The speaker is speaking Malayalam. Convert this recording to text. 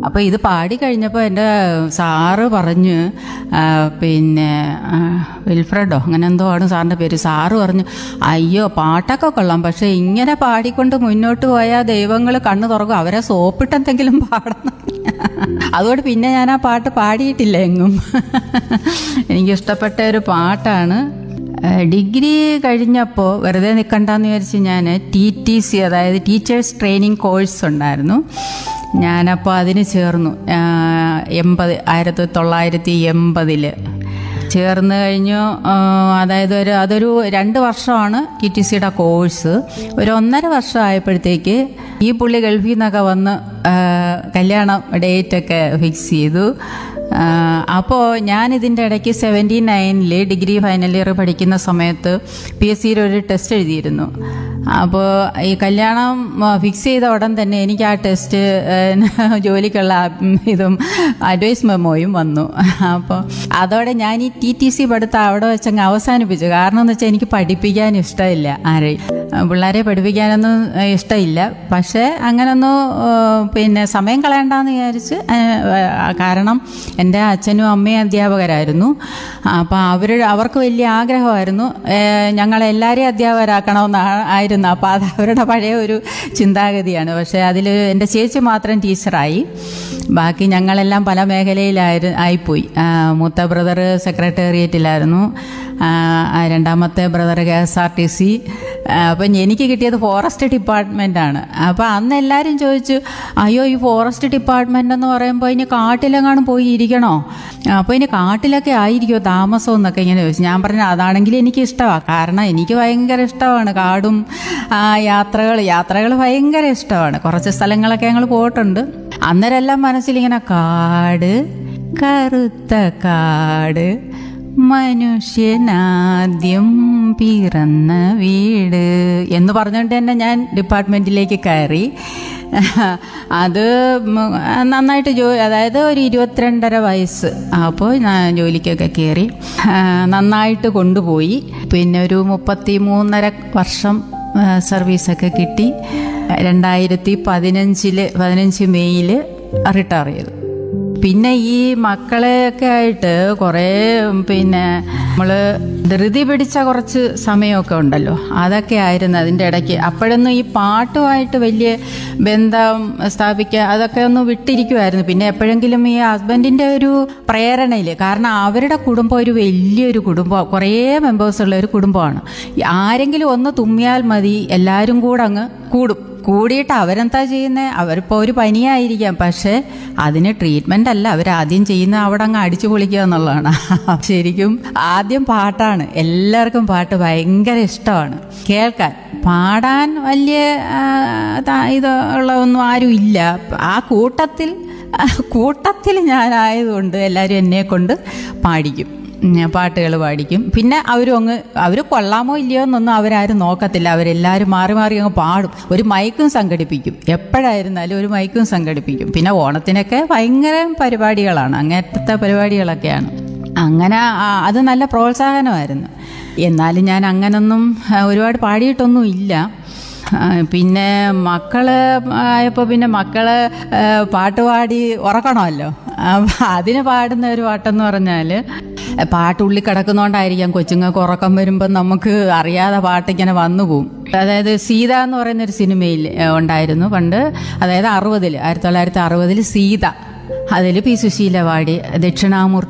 അപ്പോൾ ഇത് പാടി കഴിഞ്ഞപ്പോൾ എൻ്റെ സാറ് പറഞ്ഞ് ആ, പിന്നെ ആ, വിൽഫ്രഡോ അങ്ങനെ എന്തോ ആണ് സാറിൻ്റെ പേര് സാറ് പറഞ്ഞു അയ്യോ പാട്ടൊക്കെ കൊള്ളാം പക്ഷേ ഇങ്ങനെ പാടിക്കൊണ്ട് മുന്നോട്ട് പോയാൽ ദൈവങ്ങൾ കണ്ണു തുറക്കും അവരെ സോപ്പിട്ടെന്തെങ്കിലും പാടണം അതുകൊണ്ട് പിന്നെ ഞാൻ ആ പാട്ട് പാടിയിട്ടില്ല എങ്ങും എനിക്കിഷ്ടപ്പെട്ട ഒരു പാട്ടാണ് ഏഹ് ഡിഗ്രി കഴിഞ്ഞപ്പോൾ വെറുതെ നിൽക്കണ്ടെന്ന് വിചാരിച്ച് ഞാൻ ടി ടി സി അതായത് ടീച്ചേഴ്സ് ട്രെയിനിങ് കോഴ്സ് ഉണ്ടായിരുന്നു ഞാനപ്പോൾ അതിന് ചേർന്നു ആഹ് എൺപത് ആയിരത്തി തൊള്ളായിരത്തി എൺപതിൽ ചേർന്ന് കഴിഞ്ഞു ആഹ് അതായത് ഒരു അതൊരു രണ്ട് വർഷമാണ് ടി ടി സിയുടെ കോഴ്സ് ഒരു ഒന്നര വർഷം ആയപ്പോഴത്തേക്ക് ഈ പുള്ളി ഗൾഫിൽ നിന്നൊക്കെ വന്ന് ആഹ് കല്യാണം ഡേറ്റൊക്കെ ഫിക്സ് ചെയ്തു അപ്പോൾ ഞാൻ ഇതിൻ്റെ ഇടയ്ക്ക് സെവൻറ്റി നയനിൽ ഡിഗ്രി ഫൈനൽ ഇയർ പഠിക്കുന്ന സമയത്ത് പി എസ് സിയിൽ ഒരു ടെസ്റ്റ് എഴുതിയിരുന്നു അപ്പോൾ ഈ കല്യാണം ഫിക്സ് ചെയ്ത ഉടൻ തന്നെ എനിക്ക് ആ ടെസ്റ്റ് ജോലിക്കുള്ള ഉം, ഇതും അഡ്വൈസ് മെമ്മോയും വന്നു അപ്പോൾ അതോടെ ഞാൻ ഈ ടി ടി സി പഠിത്തം അവിടെ വെച്ചങ്ങ് അവസാനിപ്പിച്ചു കാരണം എന്ന് വെച്ചാൽ എനിക്ക് പഠിപ്പിക്കാൻ ഇഷ്ടമില്ല ആരെയും പിള്ളേരെ പഠിപ്പിക്കാനൊന്നും ഏഹ്, ഇഷ്ടമില്ല പക്ഷേ അങ്ങനൊന്നും ഏഹ്, പിന്നെ സമയം കളയണ്ടെന്ന് വിചാരിച്ച് ഏഹ്, കാരണം എൻ്റെ അച്ഛനും അമ്മയും അധ്യാപകരായിരുന്നു അപ്പോൾ അവർ അവർക്ക് വലിയ ആഗ്രഹമായിരുന്നു ഏഹ്, ഞങ്ങളെല്ലാവരെയും അധ്യാപകരാക്കണമെന്ന് ആയിരുന്നു അപ്പോൾ അത് അവരുടെ പഴയ ഒരു ചിന്താഗതിയാണ് പക്ഷേ അതിൽ എൻ്റെ ചേച്ചി മാത്രം ടീച്ചറായി ബാക്കി ഞങ്ങളെല്ലാം പല മേഖലയിലായി ആയിപ്പോയി ആ, മൂത്ത ബ്രദർ സെക്രട്ടേറിയറ്റിലായിരുന്നു ആ, ആ, രണ്ടാമത്തെ brother K S R T C അപ്പം എനിക്ക് കിട്ടിയത് ഫോറസ്റ്റ് ഡിപ്പാർട്ട്മെൻറ്റാണ് അപ്പോൾ അന്ന് എല്ലാവരും ചോദിച്ചു അയ്യോ ഈ ഫോറസ്റ്റ് ഡിപ്പാർട്ട്മെൻ്റ് എന്ന് പറയുമ്പോൾ ഇനി കാട്ടിലെങ്ങാനും പോയി ഇരിക്കണോ അപ്പോൾ ഇനി കാട്ടിലൊക്കെ ആയിരിക്കുമോ താമസം എന്നൊക്കെ ഇങ്ങനെ ചോദിച്ചു ഞാൻ പറഞ്ഞു അതാണെങ്കിൽ എനിക്ക് ഇഷ്ടമാണ് കാരണം എനിക്ക് ഭയങ്കര ഇഷ്ടമാണ് കാടും ആ, യാത്രകൾ യാത്രകൾ ഭയങ്കര ഇഷ്ടമാണ് കുറച്ച് സ്ഥലങ്ങളൊക്കെ ഞങ്ങൾ പോയിട്ടുണ്ട് അന്നേരമെല്ലാം മനസ്സിലിങ്ങനെ കാട് കറുത്ത കാട് മനുഷ്യനാദ്യം പിറന്ന വീട് എന്ന് പറഞ്ഞുകൊണ്ട് തന്നെ ഞാൻ ഡിപ്പാർട്ട്മെൻറ്റിലേക്ക് കയറി അത് ഉം, നന്നായിട്ട് ജോ അതായത് ഒരു ഇരുപത്തിരണ്ടര വയസ്സ് അപ്പോൾ ഞാൻ ജോലിക്കൊക്കെ കയറി ആ, നന്നായിട്ട് കൊണ്ടുപോയി പിന്നെ ഒരു മുപ്പത്തി മൂന്നര വർഷം ആ, സർവീസൊക്കെ കിട്ടി രണ്ടായിരത്തി പതിനഞ്ചില് പതിനഞ്ച് മെയ്യിൽ റിട്ടയർ ചെയ്തു പിന്നെ ഈ മക്കളെയൊക്കെ ആയിട്ട് കുറേ പിന്നെ നമ്മൾ ധൃതി പിടിച്ച കുറച്ച് സമയമൊക്കെ ഉണ്ടല്ലോ അതൊക്കെ ആയിരുന്നു അതിൻ്റെ ഇടയ്ക്ക് അപ്പോഴൊന്നും ഈ പാട്ടുമായിട്ട് വലിയ ബന്ധം സ്ഥാപിക്കുക അതൊക്കെ ഒന്ന് വിട്ടിരിക്കുമായിരുന്നു പിന്നെ എപ്പോഴെങ്കിലും ഈ ഹസ്ബൻഡിൻ്റെ ഒരു പ്രേരണയിൽ കാരണം അവരുടെ കുടുംബം ഒരു വലിയൊരു കുടുംബം കുറേ മെമ്പേഴ്സ് ഉള്ള ഒരു കുടുംബമാണ് ഈ ആരെങ്കിലും ഒന്ന് തുമ്മിയാൽ മതി എല്ലാവരും കൂടെ അങ്ങ് കൂടും കൂടിയിട്ട് അവരെന്താ ചെയ്യുന്നത് അവരിപ്പോൾ ഒരു പനിയായിരിക്കാം പക്ഷേ അതിന് ട്രീറ്റ്മെൻ്റ് അല്ല അവരാദ്യം ചെയ്യുന്ന അവിടെ അങ്ങ് അടിച്ചു പൊളിക്കുക എന്നുള്ളതാണ് ശരിക്കും ആദ്യം പാട്ടാണ് എല്ലാവർക്കും പാട്ട് ഭയങ്കര ഇഷ്ടമാണ് കേൾക്കാൻ പാടാൻ വലിയ ആ, ത- ഇത് ഉള്ളതൊന്നും ആരും ഇല്ല ആ കൂട്ടത്തിൽ കൂട്ടത്തിൽ ഞാനായതുകൊണ്ട് എല്ലാവരും എന്നെ കൊണ്ട് പാടിക്കും പാട്ടുകൾ പാടിക്കും പിന്നെ അവരും അങ്ങ് അവർ കൊള്ളാമോ ഇല്ലയോ എന്നൊന്നും അവരാരും നോക്കത്തില്ല അവരെല്ലാവരും മാറി മാറി അങ്ങ് പാടും ഒരു മൈക്കും സംഘടിപ്പിക്കും എപ്പോഴായിരുന്നാലും ഒരു മൈക്കും സംഘടിപ്പിക്കും പിന്നെ ഓണത്തിനൊക്കെ ഭയങ്കര പരിപാടികളാണ് അങ്ങനത്തെ പരിപാടികളൊക്കെയാണ് അങ്ങനെ ആ, അത് നല്ല പ്രോത്സാഹനമായിരുന്നു എന്നാലും ഞാൻ അങ്ങനൊന്നും ആ, ഒരുപാട് പാടിയിട്ടൊന്നും ഇല്ല ആ, പിന്നെ മക്കള് ആയപ്പോൾ പിന്നെ മക്കള് ആ, പാട്ട് പാടി ഉറക്കണമല്ലോ അപ്പം അതിന് പാടുന്ന ഒരു പാട്ടെന്ന് പറഞ്ഞാൽ പാട്ട് ഉള്ളി കിടക്കുന്നതുകൊണ്ടായിരിക്കാം കൊച്ചുങ്ങൾക്ക് ഉറക്കം വരുമ്പോൾ നമുക്ക് അറിയാതെ പാട്ടിങ്ങനെ വന്നു പോകും അതായത് സീത എന്ന് പറയുന്ന ഒരു സിനിമയിൽ ഏ, ഉണ്ടായിരുന്നു പണ്ട് അതായത് അറുപതിൽ ആയിരത്തി തൊള്ളായിരത്തി അറുപതിൽ സീത അതിൽ പി സുശീല പാടി ദക്ഷിണാമൂർത്തി